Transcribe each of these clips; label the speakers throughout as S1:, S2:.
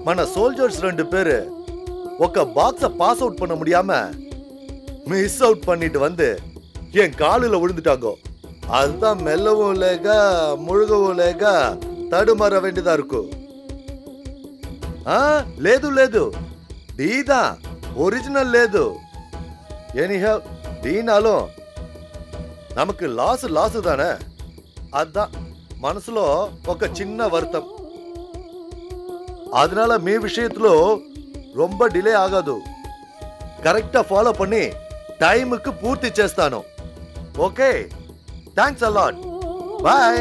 S1: మన సోల్జర్స్ రెండు పేరు ఒక బాక్ஸ பாஸ் அவுட் பண்ண முடியாம மிஸ் அவுட் பண்ணிட்டு வந்து என் காலில் விழுந்துட்டாங்க அதுதான் மெல்லவும் லேக முழுகவும் லேக தடுமாற வேண்டியதா இருக்கும் ఆ, లేదు లేదు డీదా ఒరిజినల్ లేదు ఎనీహౌ డీనాலும் நமக்கு లాస్ లాస్ தானே అதான் మనసులో ఒక చిన్న వర్తం அதனால మీ விஷயத்துல ரொம்ப డిలే ఆగదు కరెక్టా ఫాలో பண்ணி టైంకి పూర్తి చేస్తాను ఓకే థ్యాంక్స్ అలాట్ బాయ్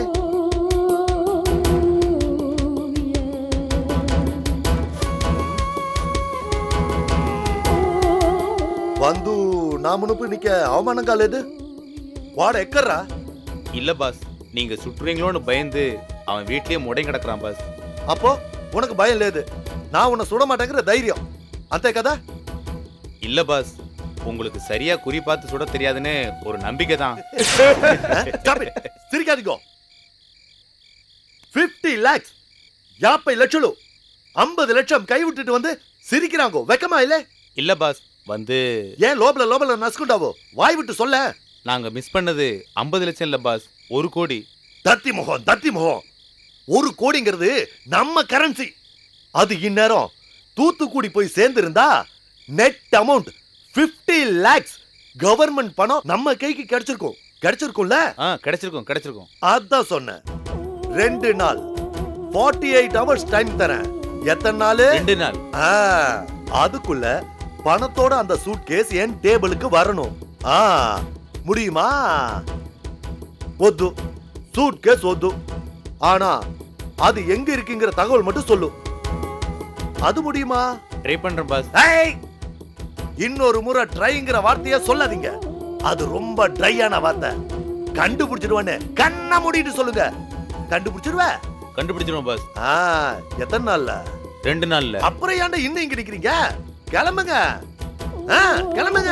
S1: వందు నా మునుపు నీకే అవమానం కాలేదు వాడు ఎక్కర్రా
S2: இல்ல பாஸ் நீங்க சுற்றுவீங்களோன்னு பயந்து அவன் வீட்லயே முடங்கி கிடக்குறான் பாஸ்
S1: அப்போ உனக்கு பயம் లేదు நான் உன்னை சுட மாட்டேங்கிற தைரியம் అంతే కదా
S2: இல்ல பாஸ் உங்களுக்கு சரியா குறி பார்த்து சுட தெரியாதுன்னு ஒரு நம்பிக்கை தான்
S1: Stop it. சிரிக்காதீங்க ஃபிஃப்டி லேக்ஸ் యాభై లక్షలు ஐம்பது லட்சம் கை விட்டுட்டு வந்து சிரிக்கிறாங்க வெக்கமா இல்ல
S2: இல்ல பாஸ் வந்து
S1: ஏன் லோபல லோபல நசுக்குண்டாவோ வாய் விட்டு சொல்ல
S2: நாங்க மிஸ் பண்ணது ஐம்பது லட்சம் இல்ல பாஸ் ஒரு கோடி
S1: தத்தி முகம் தத்தி முகம் ஒரு கோடிங்கிறது நம்ம கரன்சி அது இந்நேரம் தூத்துக்குடி போய் சேர்ந்திருந்தா நெட் அமௌண்ட் 50 லேக்ஸ் கவர்மெண்ட் பணம் நம்ம கைக்கு கிடைச்சிருக்கும் கிடைச்சிருக்கும்ல
S2: ஆ கிடைச்சிருக்கும் கிடைச்சிருக்கும்
S1: அதான் சொன்னேன் ரெண்டு நாள் 48 எயிட் ஹவர்ஸ் டைம் தரேன் எத்தனை நாள்
S2: ரெண்டு நாள்
S1: ஆ, அதுக்குள்ள பணத்தோட அந்த சூட் கேஸ் என் டேபிளுக்கு வரணும் ஆ முடியுமா ஒத்து சூட் கேஸ் ஒத்து ஆனா அது எங்க இருக்குங்கிற தகவல் மட்டும் சொல்லு அது முடியுமா
S2: ட்ரை பண்றேன் பாஸ்
S1: ஏய் இன்னொரு முறை ட்ரைங்கிற வார்த்தைய சொல்லாதீங்க அது ரொம்ப ட்ரையான வார்த்தை கண்டுபிடிச்சிடுவேன்னு கண்ண மூடிட்டு சொல்லுங்க கண்டுபிடிச்சிடுவ
S2: கண்டுபிடிச்சிருவோம் பாஸ்
S1: ஆ, எத்தனை நாள்ல
S2: ரெண்டு நாள்ல
S1: அப்புறம் ஏன்டா இன்னும் இங்க நிக்கிறீங்க கிளம்புங்க ஆ, கிளம்புங்க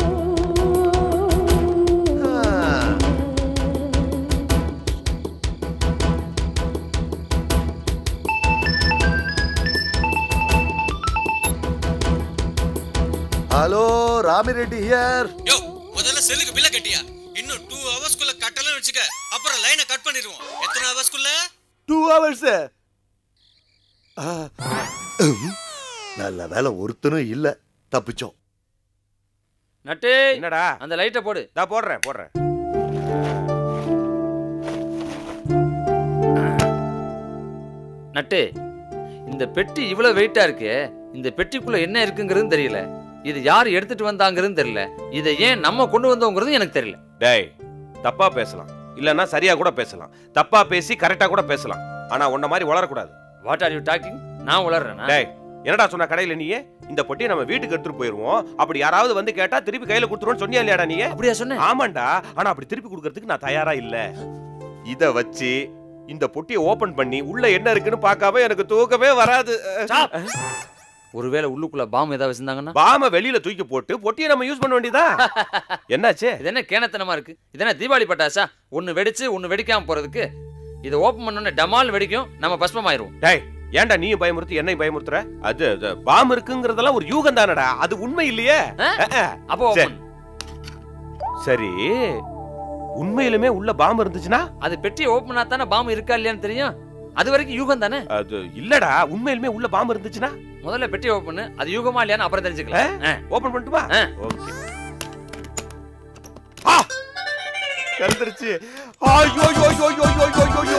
S1: ஆ. ஹலோ ராமிரெட்டி ஹியர்
S3: யோ முதல்ல செல்லுக்கு பில்ல கட்டியா இன்னும் டூ ஹவர்ஸ்க்குள்ள கட்டலன்னு வச்சுக்க அப்புறம் லைனை கட் பண்ணிடுவோம் எத்தனை ஹவர்ஸ்க்குள்ள
S1: டூ ஹவர்ஸ் நல்ல வேலை ஒருத்தனும் இல்ல தப்பிச்சோம்
S4: நட்டு
S5: என்னடா
S4: அந்த லைட்டை போடு
S5: நான் போடுறேன் போடுறேன்
S4: நட்டு இந்த பெட்டி இவ்வளவு வெயிட்டா இருக்கு இந்த பெட்டிக்குள்ள என்ன இருக்குங்கிறது தெரியல இது யார் எடுத்துட்டு வந்தாங்கிறது தெரியல இதை ஏன் நம்ம கொண்டு வந்தோங்கிறது எனக்கு தெரியல
S5: டேய் தப்பா பேசலாம் இல்லன்னா சரியா கூட பேசலாம் தப்பா பேசி கரெக்டா கூட பேசலாம் ஆனா உன்ன மாதிரி வளரக்கூடாது
S4: வாட் ஆர் யூ டாக்கிங் நான் உளறேனா
S5: டேய் என்னடா சொன்ன கடையில நீயே இந்த பொட்டியை நம்ம வீட்டுக்கு எடுத்துட்டு போயிருவோம் அப்படி யாராவது வந்து கேட்டா திருப்பி கையில கொடுத்துருவோம்னு சொன்னியா இல்லையாடா நீ
S4: அப்படியா சொன்னேன்
S5: ஆமாண்டா ஆனா அப்படி திருப்பி கொடுக்கறதுக்கு நான் தயாரா இல்ல இத வச்சு இந்த பொட்டியை ஓபன் பண்ணி உள்ள என்ன இருக்குன்னு பார்க்காம எனக்கு தூக்கமே வராது
S4: ஒருவேளை உள்ளுக்குள்ள பாம் ஏதாவது வச்சிருந்தாங்கன்னா
S5: பாம வெளியில தூக்கி போட்டு பொட்டியை நம்ம யூஸ் பண்ண வேண்டியதா என்னாச்சு
S4: இது என்ன கேனத்தனமா இருக்கு இது என்ன தீபாவளி பட்டாசா ஒன்னு வெடிச்சு ஒன்னு வெடிக்காம போறதுக்கு இதை ஓபன் பண்ணோன்னே டமால் வெடிக்கும் நம்ம பஸ்பம் ஆயிருவோம்
S5: டேய் ஏன்டா நீ பயமுறுத்தி என்னை பயமுறுத்துற அது அது பாம் இருக்குங்கிறதெல்லாம் ஒரு யூகம் தானடா அது உண்மை இல்லையே
S4: ஆ?
S5: அஹ், அஹ்.
S4: அப்போ
S5: சரி.
S4: open.
S5: சரி உண்மையிலுமே உள்ள பாம் இருந்துச்சுன்னா
S4: அது பெட்டியை ஓபன் பண்ணா தானே பாம் இருக்கா இல்லையான்னு தெரியும் அது வரைக்கும் யூகம் தானே
S5: அது இல்லடா உண்மையிலுமே உள்ள பாம் இருந்துச்சுன்னா
S4: முதல்ல பெட்டி ஓபன் பண்ணு அது யூகமா இல்லையான்னு அப்புறம் தெரிஞ்சுக்கலாம் ஆ.
S5: ஓபன் பண்ணட்டுமா
S4: ஆ.
S5: ஓகே ஆ கலந்துருச்சு ஐயோ ஐயோ ஐயோ ஐயோ ஐயோ ஐயோ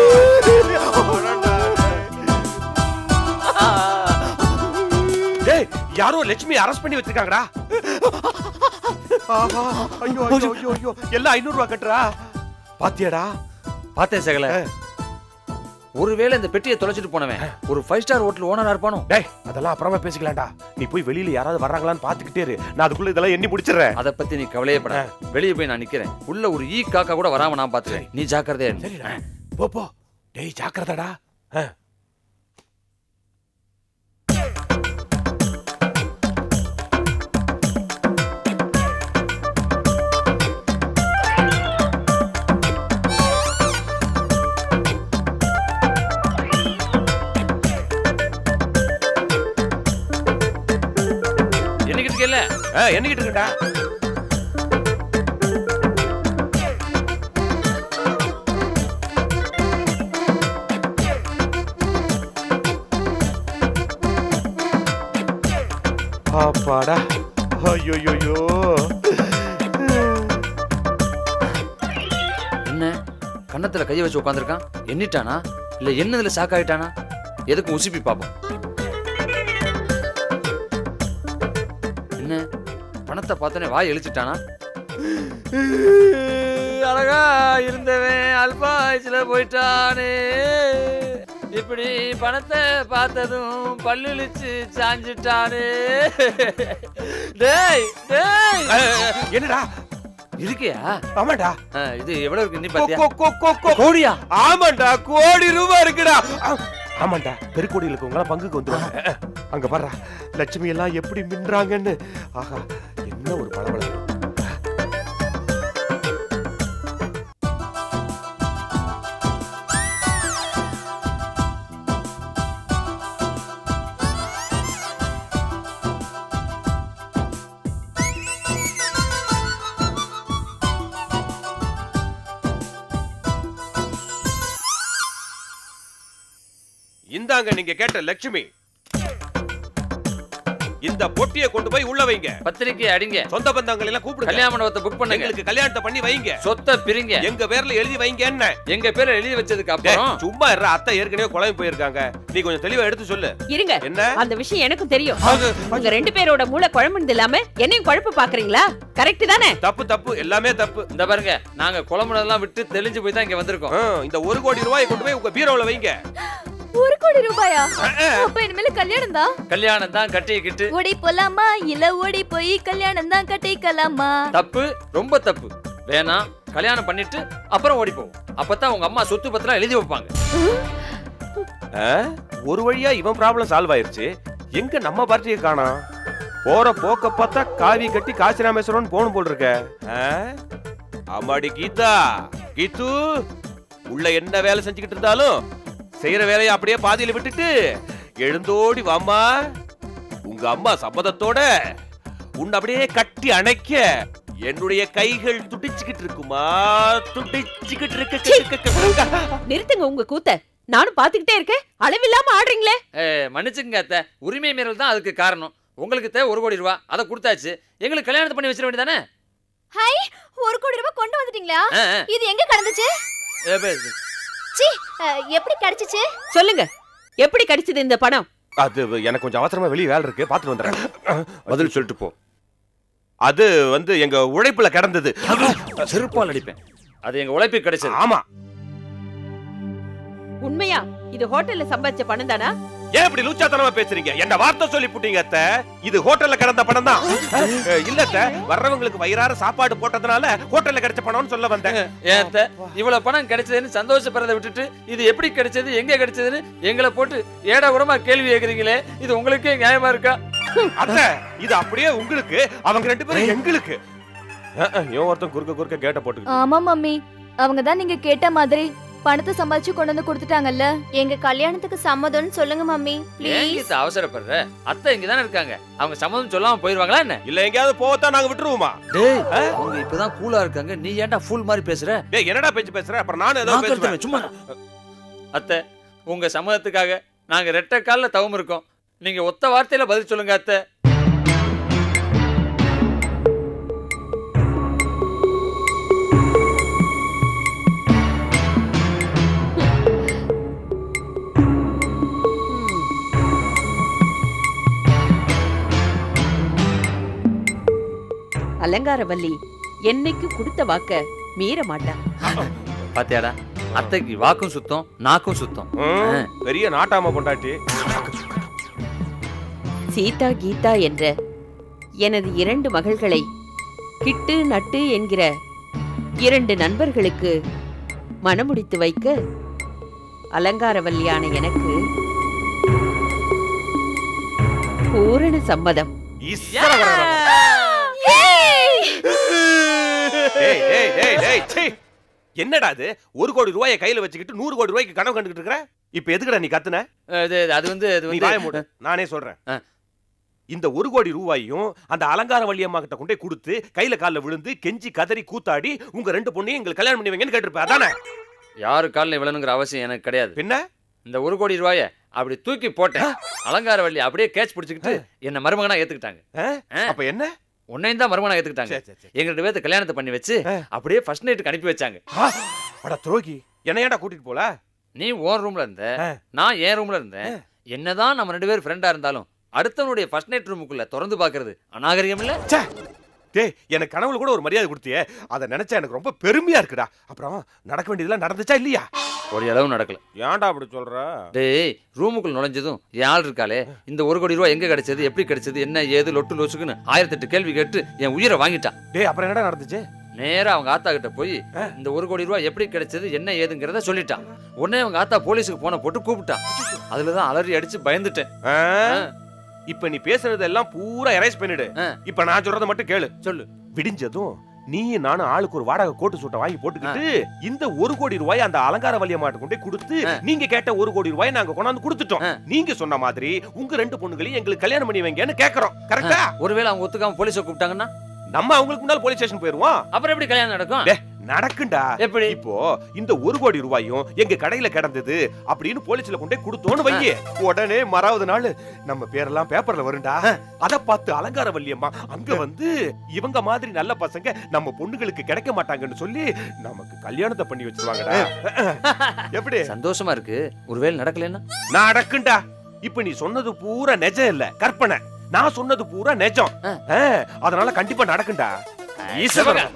S5: டேய் யாரோ லட்சுமி அரெஸ்ட் பண்ணி வச்சிருக்காங்கடா ஆஹா, ஐயோ ஐயோ ஐயோ ஐயோ எல்லாம் ஐநூறு ரூபாய் கட்டுறா பாத்தியாடா
S4: பார்த்தேன் சகல ஒருவேளை இந்த பெட்டியை தொலைச்சிட்டு போனவன் ஒரு ஃபைவ் ஸ்டார் ஹோட்டல் ஓனரா இருப்பானோ
S5: டேய் அதெல்லாம் அப்புறமா பேசிக்கலாம்டா நீ போய் வெளியில யாராவது வர்றாங்களான்னு பாத்துக்கிட்டே இரு நான் அதுக்குள்ள இதெல்லாம் எண்ணி முடிச்சிடுறேன்
S4: அத பத்தி நீ கவலையே பட வெளியே போய் நான் நிக்கிறேன் உள்ள ஒரு ஈ காக்கா கூட வராம நான் பாத்துக்கிறேன் நீ ஜாக்கிரதையா இரு.
S5: சரிடா போ போ டேய் ஜாக்கிரதடா ஆ. ஆ, எண்ணிக்கிட்டு இருக்கேன்டா அப்பாடா ஐயோயோயோ
S4: என்ன கன்னத்துல கைய வச்சு உட்காந்துருக்கான் எண்ணிட்டானா இல்ல என்னதுல ஷாக் ஆயிட்டானா எதுக்கும் உசுப்பி பார்ப்போம் என்ன பணத்தை பார்த்தோன்னே வாய் எழுச்சிட்டானா அழகா இருந்தவன் அல்பா வயசுல போயிட்டானே இப்படி பணத்தை பார்த்ததும் பல்லுழிச்சு சாஞ்சிட்டானே டேய் டேய்
S5: என்னடா
S4: இருக்கியா
S5: ஆமாடா
S4: ஆ, இது எவ்வளவு இருக்கு நீ
S5: கொ,
S4: பாத்தியா
S5: கொ, கொ, கொ, கொ.
S4: கோடியா
S5: ஆமாண்டா கோடி ரூபாய் இருக்குடா ஆ, ஆமாண்டா பெருக்கோடியில் இருக்கவங்க பங்குக்கு வந்துருவாங்க அங்க பாரு லட்சுமி எல்லாம் எப்படி மின்றாங்கன்னு ஆஹா என்ன ஒரு பளபளப்பு இந்தாங்க நீங்க கேட்ட லட்சுமி இந்த பொட்டியை கொண்டு போய் உள்ள வைங்க
S4: பத்திரிக்கை அடிங்க
S5: சொந்த பந்தங்கள் எல்லாம் கூப்பிடுங்க
S4: கல்யாண மண்டபத்தை புக் பண்ணுங்க
S5: எங்களுக்கு கல்யாணத்தை பண்ணி வைங்க
S4: சொத்தை பிரிங்க
S5: எங்க பேர்ல எழுதி வைங்க என்ன
S4: எங்க பேரை எழுதி வச்சதுக்கு
S5: டேய்,
S4: அப்புறம்
S5: சும்மா இருற அத்தை ஏற்கனவே குழம்பு போயிருக்காங்க நீ கொஞ்சம் தெளிவா எடுத்து சொல்லு
S6: இருங்க
S5: என்ன
S6: அந்த விஷயம் எனக்கும் தெரியும் உங்க ரெண்டு பேரோட மூளை குழம்புனது இல்லாம என்னையும் குழப்ப பாக்குறீங்களா கரெக்ட் தானே
S5: தப்பு தப்பு எல்லாமே தப்பு
S4: இந்த பாருங்க நாங்க குழம்புனதெல்லாம் விட்டு தெளிஞ்சு போய் தான் இங்க வந்திருக்கோம்
S5: ஆ, இந்த ஒரு கோடி ரூபாயை கொண்டு போய் உங்க பீரோல வைங்க
S7: ஒரு கோடி ரூபாயா அப்ப இனிமேல கல்யாணம் தான்
S4: கல்யாணம் தான் கட்டிக்கிட்டு
S7: ஓடி போலாமா இல்ல ஓடி போய் கல்யாணம் தான் கட்டிக்கலாமா
S4: தப்பு ரொம்ப தப்பு வேணாம் கல்யாணம் பண்ணிட்டு அப்புறம் ஓடி போவோம் அப்பதான் உங்க அம்மா சொத்து பத்திரம் எழுதி வைப்பாங்க
S5: ஆ, ஒரு வழியா இவன் ப்ராப்ளம் சால்வ் ஆயிருச்சு எங்க நம்ம பார்ட்டியை காணோம் போற போக்க பார்த்தா காவி கட்டி காசி ராமேஸ்வரன் போகணும் போல் இருக்க ஆ? ஆமாடி கீதா கீத்து உள்ள என்ன வேலை செஞ்சுக்கிட்டு இருந்தாலும் செய்யற வேலையை அப்படியே பாதியில விட்டுட்டு எழுந்தோடி வாம்மா உங்க அம்மா சம்மதத்தோட உன்னை அப்படியே கட்டி அணைக்க என்னுடைய கைகள் துடிச்சுக்கிட்டு இருக்குமா துடிச்சுக்கிட்டு இருக்கு
S6: நிறுத்துங்க உங்க கூத்த நானும் பாத்துக்கிட்டே இருக்கேன் அளவில்லாம ஆடுறீங்களே
S4: ஏ, மன்னிச்சுக்கங்க அத்தை உரிமை மீறல் தான் அதுக்கு காரணம் உங்களுக்கு தேவை ஒரு கோடி ரூபா அதை கொடுத்தாச்சு எங்களுக்கு கல்யாணத்தை பண்ணி வச்சிட வேண்டியதானே
S7: ஹாய் ஒரு கோடி ரூபாய் கொண்டு வந்துட்டீங்களா
S4: ஆ, ஆ.
S7: இது எங்க கடந்துச்சு
S4: ஏ, பே-
S7: சி எப்படி கிடைச்சிச்சு
S6: சொல்லுங்க எப்படி கிடைச்சது இந்த பணம்
S5: அது எனக்கு கொஞ்சம் அவசரமா வெளியே வேலை இருக்கு பாத்துட்டு வந்துடுறேன்
S4: பதில் சொல்லிட்டு போ
S5: அது வந்து எங்க உழைப்புல கிடந்தது
S4: செருப்பால் அடிப்பேன் அது எங்க உழைப்பு கிடைச்சது
S5: ஆமா
S6: உண்மையா இது ஹோட்டல்ல சம்பாதிச்ச பணம் தானா
S5: ஏன் இப்படி லூச்சாத்தனமா பேசுறீங்க என்ன வார்த்தை சொல்லி புட்டீங்க அத்தை இது ஹோட்டல்ல கிடந்த பணம் தான் இல்ல அத்தை வர்றவங்களுக்கு வயிறார சாப்பாடு போட்டதுனால ஹோட்டல்ல கிடைச்ச பணம்னு சொல்ல வந்தேன்
S4: ஏன் அத்தை, இவ்வளவு பணம் கிடைச்சதுன்னு சந்தோஷப்படுறதை விட்டுட்டு இது எப்படி கிடைச்சது எங்க கிடைச்சதுன்னு எங்களை போட்டு ஏடா உரமா கேள்வி கேக்குறீங்களே இது உங்களுக்கே நியாயமா இருக்கா
S5: அத்தை இது அப்படியே உங்களுக்கு அவங்க ரெண்டு பேரும் எங்களுக்கு அஹ், அஹ், இவன் ஒருத்தன் குறுக்க குறுக்க கேட்ட போட்டு
S7: ஆமா மம்மி அவங்க தான் நீங்க கேட்ட மாதிரி பணத்தை சம்பாதிச்சு கொண்டு வந்து கொடுத்துட்டாங்கல்ல எங்க கல்யாணத்துக்கு சம்மதம்னு சொல்லுங்க மம்மி
S4: ஏன்
S7: ப்ளீஸ்
S4: கீதா அவசரப்படுற அத்தை இங்க தானே இருக்காங்க அவங்க சம்மதம் சொல்லாம போயிருவாங்களா என்ன
S5: இல்ல எங்கேயாவது போகத்தான் நாங்க விட்டுருவோமா
S4: டேய் அவங்க இப்பதான் கூலா இருக்காங்க நீ ஏன்டா ஃபுல் மாதிரி பேசுற
S5: டேய் என்னடா பேச்சு பேசுற அப்புறம் நானும் ஏதோ
S4: நான்
S5: பேசுவேன்
S4: கருத்துவேன், சும்மா அத்தை உங்க சம்மதத்துக்காக நாங்க ரெட்டை கால்ல தவம் இருக்கோம் நீங்க ஒத்த வார்த்தையில பதில் சொல்லுங்க அத்தை
S6: அலங்காரவல்லி என்னைக்கு கொடுத்த வாக்க மீற மாட்டா
S4: பாத்தியாடா அத்தைக்கு வாக்கும் சுத்தம் நாக்கும் சுத்தம்
S5: ம், பெரிய நாட்டாம பொண்டாட்டி
S6: சீதா கீதா என்ற எனது இரண்டு மகள்களை கிட்டு நட்டு என்கிற இரண்டு நண்பர்களுக்கு மணமுடித்து வைக்க அலங்காரவல்லியான எனக்கு பூரண சம்மதம்
S5: ஈஸ்வர வரதம். டேய், டேய், டேய், டேய், சீ. என்னடா இது ஒரு கோடி ரூபாயை கையில வச்சுக்கிட்டு நூறு கோடி ரூபாய்க்கு கனவு கண்டுகிட்டு இருக்கிற இப்ப எதுக்குடா நீ கத்துன
S4: அது அது வந்து அது
S5: நீ வாய
S4: வந்து
S5: மூடு நானே சொல்றேன்
S4: ஆ.
S5: இந்த ஒரு கோடி ரூபாயும் அந்த அலங்கார வள்ளியம்மா கிட்ட கொண்டே கொடுத்து கையில கால்ல விழுந்து கெஞ்சி கதறி கூத்தாடி உங்க ரெண்டு பொண்ணையும் எங்களுக்கு கல்யாணம் பண்ணி வைங்கன்னு கேட்டிருப்ப அதானே
S4: யாரு காலில் விழணுங்கிற அவசியம் எனக்கு கிடையாது
S5: பின்ன
S4: இந்த ஒரு கோடி ரூபாய அப்படி தூக்கி போட்டேன் அலங்கார வள்ளி அப்படியே கேட்ச் பிடிச்சிக்கிட்டு என்ன மருமகனா ஏத்துக்கிட்டாங்க
S5: ஆ?
S4: ஆ.
S5: அப்ப என்ன
S4: உன்னையும் தான் மருமகனா ஏத்துக்கிட்டாங்க
S5: சரி, சரி, சரி.
S4: எங்க ரெண்டு பேர்த்து கல்யாணத்தை பண்ணி வச்சு
S5: ஆ.
S4: அப்படியே ஃபர்ஸ்ட் நைட்டுக்கு அனுப்பி வச்சாங்க
S5: ஆ, அட துரோகி என்ன ஏன்டா கூட்டிட்டு போல
S4: நீ உன் ரூம்ல இருந்த
S5: ஆ.
S4: நான் என் ரூம்ல இருந்தேன் என்னதான் நம்ம ரெண்டு பேரும் ஃப்ரெண்டா இருந்தாலும் அடுத்தவனுடைய ஃபர்ஸ்ட் நைட் ரூமுக்குள்ள திறந்து பாக்குறது அநாகரிகம் இல்ல
S5: ச்சே டேய் எனக்கு கனவுல கூட ஒரு மரியாதை கொடுத்தியே அதை நினைச்சா எனக்கு ரொம்ப பெருமையா இருக்குடா அப்புறம் நடக்க வேண்டியதெல்லாம் நடந்துச்சா இல்லையா
S4: ஒரு அளவு நடக்கல
S5: ஏன்டா அப்படி சொல்ற
S4: டேய் ரூமுக்குள்ள நுழைஞ்சதும் என் ஆள் இருக்காளே இந்த ஒரு கோடி ரூபாய் எங்க கிடைச்சது எப்படி கிடைச்சது என்ன ஏது லொட்டு லொசுக்குன்னு ஆயிரத்தெட்டு கேள்வி கேட்டு என் உயிரை வாங்கிட்டான்
S5: டேய் அப்புறம் என்னடா நடந்துச்சு
S4: நேரா அவங்க ஆத்தா கிட்ட போய் இந்த ஒரு கோடி ரூபாய் எப்படி கிடைச்சது என்ன ஏதுங்கிறத சொல்லிட்டான் உடனே அவங்க ஆத்தா போலீஸுக்கு போன போட்டு கூப்பிட்டான் அதுல தான் அலறி அடிச்சு பயந்துட்டேன்
S5: ஆ? இப்ப நீ பேசுறதெல்லாம் பூரா எரேஸ் பண்ணிடு
S4: ஆ.
S5: இப்ப நான் சொல்றத மட்டும் கேளு
S4: சொல்லு
S5: விடிஞ்சதும் நீ நானும் ஆளுக்கு ஒரு வாடகை கோட்டு சூட்டை வாங்கி போட்டுக்கிட்டு இந்த ஒரு கோடி ரூபாய் அந்த அலங்கார வலியமாட்டு கொண்டே கொடுத்து
S4: ஆ.
S5: நீங்க கேட்ட ஒரு கோடி ரூபாய் நாங்க கொண்டாந்து கொடுத்துட்டோம்
S4: ஆ.
S5: நீங்க சொன்ன மாதிரி உங்க ரெண்டு பொண்ணுகளையும் எங்களுக்கு கல்யாணம் பண்ணி வைங்கன்னு கேக்குறோம் கரெக்டா
S4: ஒருவேளை அவங்க ஒத்துக்காம போலீஸை கூப்பிட்டாங்கன்னா
S5: நம்ம அவங்களுக்கு முன்னால போலீஸ் ஸ்டேஷன் போயிருவோம்
S4: அப்புறம் எப்படி கல்யாணம் நடக்கும்
S5: டே, நடக்கும்டா
S4: எப்படி
S5: இப்போ இந்த ஒரு கோடி ரூபாயும் எங்க கடையில கிடந்தது அப்படின்னு போலீஸ்ல கொண்டே கொடுத்தோன்னு வையே உடனே மறாவது நாள் நம்ம பேரெல்லாம் பேப்பர்ல வரும்டா அத பார்த்து அலங்கார வள்ளியம்மா அங்க வந்து இவங்க மாதிரி நல்ல பசங்க நம்ம பொண்ணுங்களுக்கு கிடைக்க மாட்டாங்கன்னு சொல்லி நமக்கு கல்யாணத்தை பண்ணி வச்சிருவாங்கடா எப்படி
S4: சந்தோஷமா இருக்கு ஒருவேளை நடக்கலன்னா
S5: நடக்கும்டா இப்ப நீ சொன்னது பூரா நிஜம் இல்ல கற்பனை நான் சொன்னது பூரா நிஜம்
S4: ஆ.
S5: ஆ, அதனால கண்டிப்பா நடக்கும்டா ஈஸ்வரன்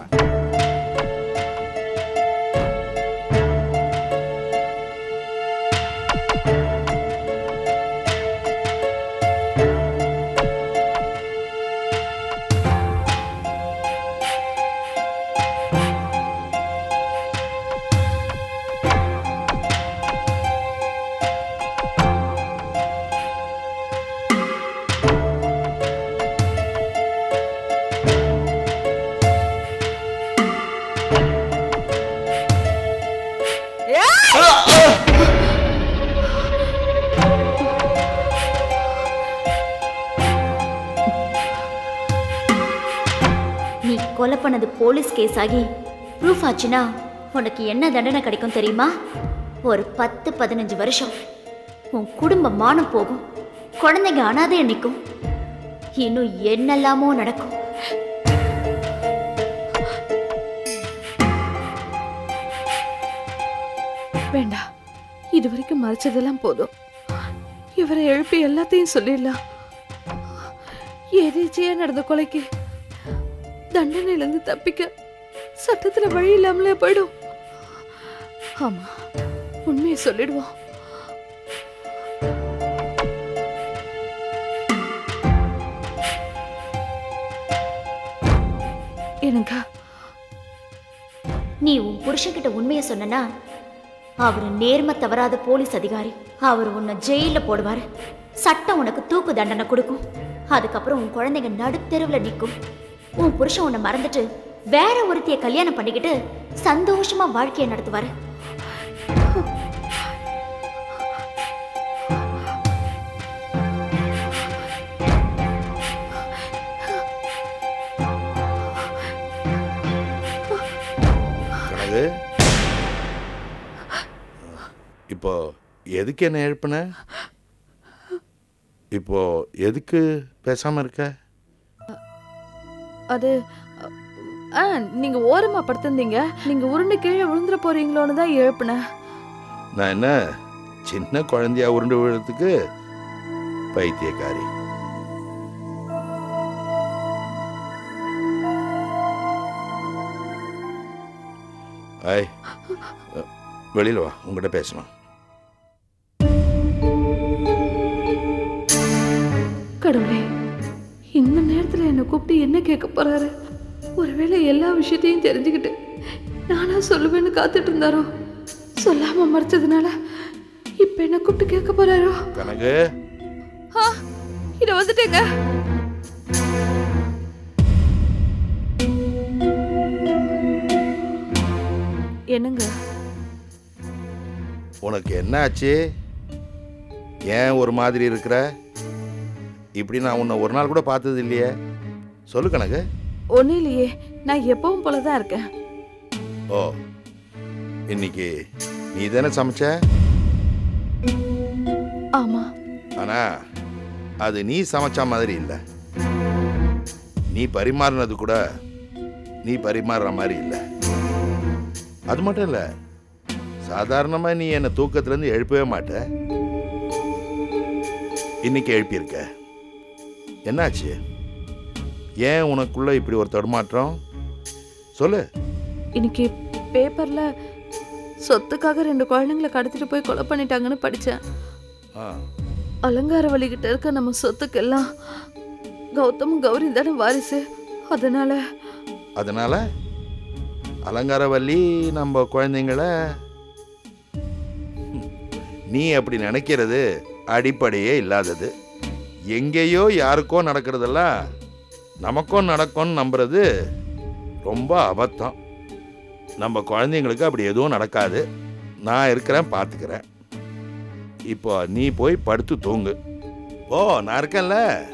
S8: நீ கொலை பண்ணது போலீஸ் கேஸ் ஆகி ப்ரூஃப் ஆச்சுன்னா உனக்கு என்ன தண்டனை கிடைக்கும் தெரியுமா ஒரு பத்து பதினஞ்சு வருஷம் உன் குடும்ப மானம் போகும் குழந்தைங்க அனாதைய நிற்கும் இன்னும் என்னெல்லாமோ நடக்கும்
S9: வேண்டாம் இது வரைக்கும் மறைச்சதெல்லாம் போதும் இவரை எழுப்பி எல்லாத்தையும் சொல்லிடலாம் எதேச்சியா நடந்த கொலைக்கு தண்டனையிலிருந்து தப்பிக்க சட்டத்துல வழி இல்லாமலே போயிடும் ஆமா உண்மையை சொல்லிடுவோம் எனக்கு
S8: நீ உன் புருஷன்கிட்ட உண்மையை சொன்னனா அவர் நேர்மை தவறாத போலீஸ் அதிகாரி அவர் உன்னை ஜெயில போடுவாரு சட்டம் உனக்கு தூக்கு தண்டனை கொடுக்கும் அதுக்கப்புறம் உன் குழந்தைங்க நடுத்தெருவில் நிற்கும் உன் புருஷன் உன்னை மறந்துட்டு வேற ஒருத்திய கல்யாணம் பண்ணிக்கிட்டு சந்தோஷமா வாழ்க்கையை நடத்துவாரு
S1: கனகு இப்போ எதுக்கு என்ன எழுப்புன இப்போ எதுக்கு பேசாம இருக்க
S9: அது ஆ நீங்க ஓரமா படுத்திருந்தீங்க நீங்க உருண்டு கீழே விழுந்துற போறீங்களோன்னு தான் எழுப்புனேன்
S1: நான் என்ன சின்ன குழந்தையா உருண்டு விழுறதுக்கு பைத்தியக்காரி ஐய் வெளியில வா உங்ககிட்ட பேசணும்
S9: கடவுளே இந்த நேரத்துல என்னை கூப்பிட்டு என்ன கேட்க போறாரு ஒருவேளை எல்லா விஷயத்தையும் தெரிஞ்சுக்கிட்டு நானா சொல்லுவேன்னு காத்துட்டு இருந்தாரோ சொல்லாம மறைச்சதுனால இப்ப என்ன கூப்பிட்டு கேட்க போறாரோ
S1: கனகு
S9: ஆ இத வந்துட்டேங்க என்னங்க
S1: உனக்கு என்ன ஆச்சு ஏன் ஒரு மாதிரி இருக்கிற
S10: இப்படி நான் உன்னை ஒரு நாள் கூட பார்த்தது இல்லையே சொல்லு கணக்கு
S9: ஒன்றும் இல்லையே நான் எப்பவும் போல தான் இருக்கேன்
S10: ஓ இன்னைக்கு நீ தானே சமைச்ச
S9: ஆமா
S10: ஆனா அது நீ சமைச்ச மாதிரி இல்லை நீ பரிமாறினது கூட நீ பரிமாறுற மாதிரி இல்லை அது மட்டும் இல்லை சாதாரணமா நீ என்னை தூக்கத்துலேருந்து எழுப்பவே மாட்ட இன்னைக்கு எழுப்பியிருக்க என்னாச்சு ஏன் உனக்குள்ள இப்படி ஒரு தடுமாற்றம் சொல்லு
S9: இன்னைக்கு பேப்பர்ல சொத்துக்காக ரெண்டு குழந்தைங்களை கடத்திட்டு போய் கொலை பண்ணிட்டாங்கன்னு படிச்சேன்
S10: ஆ
S9: அலங்கார வழிகிட்ட இருக்க நம்ம சொத்துக்கெல்லாம் கௌதமும் கௌரி தானே வாரிசு அதனால
S10: அதனால அலங்காரவல்லி நம்ம குழந்தைங்கள நீ அப்படி நினைக்கிறது அடிப்படையே இல்லாதது எங்கேயோ யாருக்கோ நடக்கிறதெல்லாம் நமக்கும் நடக்கும்னு நம்புறது ரொம்ப அபத்தம் நம்ம குழந்தைங்களுக்கு அப்படி எதுவும் நடக்காது நான் இருக்கிறேன் பார்த்துக்கிறேன் இப்போ நீ போய் படுத்து தூங்கு ஓ நான் இருக்கேன்ல